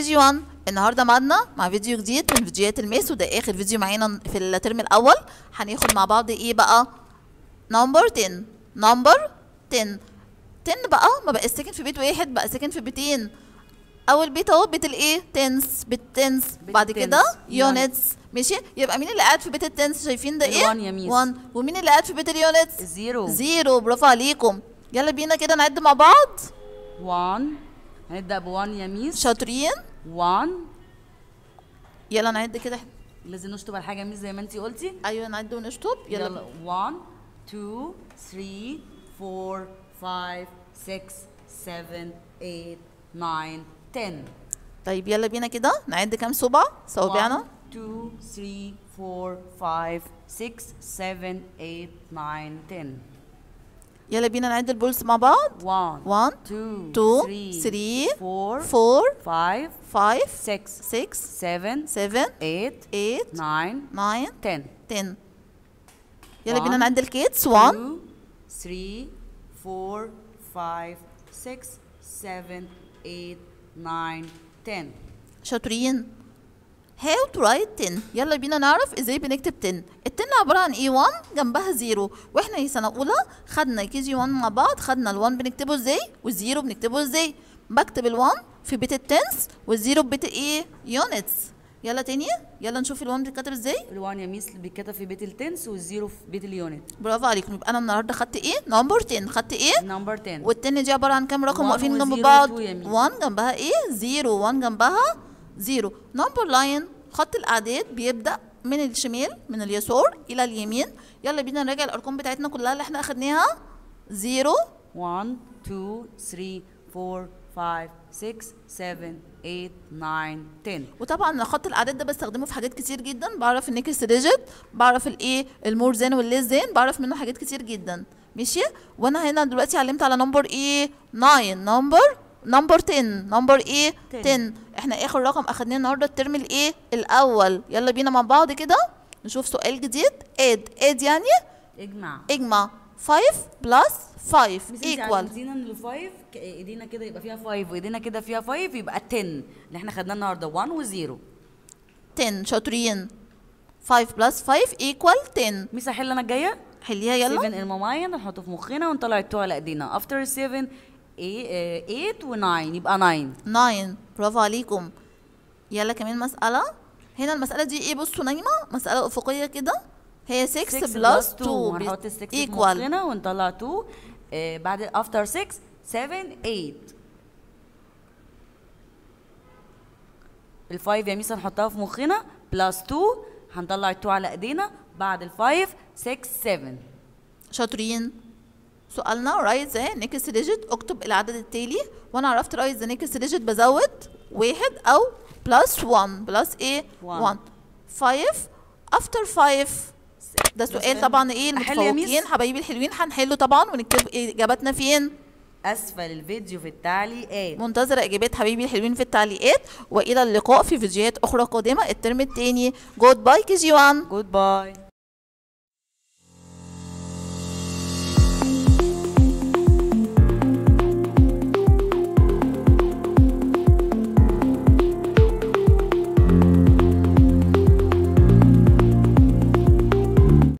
جي 1 النهارده معانا مع فيديو جديد من فيديوهات الماس وده اخر فيديو معانا في الترم الاول هناخد مع بعض ايه بقى نمبر 10 نمبر 10 10 بقى ما بقى ساكن في بيت واحد بقى ساكن في بيتين اول بيت اهو بيت الايه تنس بيت تنس بيت بعد كده التنس. يونتس ماشي يبقى مين اللي قاعد في بيت التنس شايفين ده ايه الوان يا ميس. 1 ومين اللي قاعد في بيت اليونتس الزيرو زيرو برافو عليكم يلا بينا كده نعد مع بعض 1 هنبدأ ب 1 يا ميس شاطرين 1 يلا نعد كده لازم نشطب على حاجة يا ميس زي ما انتي قلتي ايوه نعد ونشطب يلا, يلا 1 2 3 4 5 6 7 8 9 10 طيب يلا بينا كده نعد كام صبع صوابعنا 1 2 3 4 5 6 7 8 9 10 يلا بينا نعد البولس مع بعض 1 1 2 2 3 4 4 5 5 6 6 7 7 8 8 9 9 10 10 يلا bina One, نعد الكيتس 1 2 3 4 5 6 7 8 9 10 شاطرين how to write 10 يلا بينا نعرف ازاي بنكتب 10 ال 10 عباره عن ايه 1 جنبها 0 واحنا في سنه اولى خدنا كي جي 1 مع بعض خدنا ال1 بنكتبه ازاي والزيرو بنكتبه ازاي بكتب ال1 في بيت التنس والزيرو في بيت ايه يونتس يلا تاني يلا نشوف ال1 بتتكتب ازاي الوان يا ميس بيتكتب في بيت التنس والزيرو في بيت اليونت برافو عليكم يبقى انا النهارده خدت ايه نمبر 10 خدت ايه نمبر 10 والتانية دي عبارة عن كام رقم One واقفين و جنب zero بعض two يا ميس. 1 جنبها ايه 0 1 جنبها 0 نمبر لاين خط الأعداد بيبدأ من الشمال من اليسار إلى اليمين يلا بينا نراجع الأرقام بتاعتنا كلها اللي احنا أخدناها 0 1 2 3 4 5 6 7 8 9 10 وطبعا خط الأعداد ده بستخدمه في حاجات كتير جدا بعرف النكست ديجيت بعرف الايه المور زان والليس زان بعرف منه حاجات كتير جدا ماشي وانا هنا دلوقتي علمت على نمبر ايه 9 نمبر نمبر 10 نمبر ايه 10. 10 احنا اخر رقم اخدناه النهارده الترم الايه الاول يلا بينا مع بعض كده نشوف سؤال جديد اد اد يعني اجمع اجمع 5 بلس 5 ميس انت ايكوال علمتينا ان الفايف ك- ايدينا كده يبقى فيها 5 وايدينا كده فيها 5 يبقى 10 اللي احنا خدناه النهارده 1 و0 10 شاطرين 5 بلس 5 ايكوال 10 ميس احل انا الجايه حليها يلا 7 in my mind نحطه في مخنا ونطلع التو على ايدينا after 7 8 و9 يبقى 9 9 برافو عليكم يلا كمان مسألة هنا المسألة دي ايه بصوا نايمة مسألة أفقية كده هي 6 بلس 2 هنحط ال 6 في ايكوال مخنا ونطلع 2 آه بعد after 6 7 8 ال 5 يا ميس هنحطها في مخنا بلس 2 هنطلع ال 2 على ايدينا بعد ال 5 6 7 شاطرين سؤالنا رايت ذا نيكست ديجيت اكتب العدد التالي وانا عرفت رايت ذا نيكست ديجيت بزود واحد او بلس 1 بلس ايه One. 1 5 افتر 5 ده سؤال سؤال. طبعا ايه أحل يا ميس؟ المتفوقين حبايبي الحلوين هنحله طبعا ونكتب اجاباتنا فين اسفل الفيديو في التعليقات منتظرة إجابات حبايبي الحلوين في التعليقات وإلى اللقاء في فيديوهات أخرى قادمة الترم التاني جود باي كي جي 1 جود باي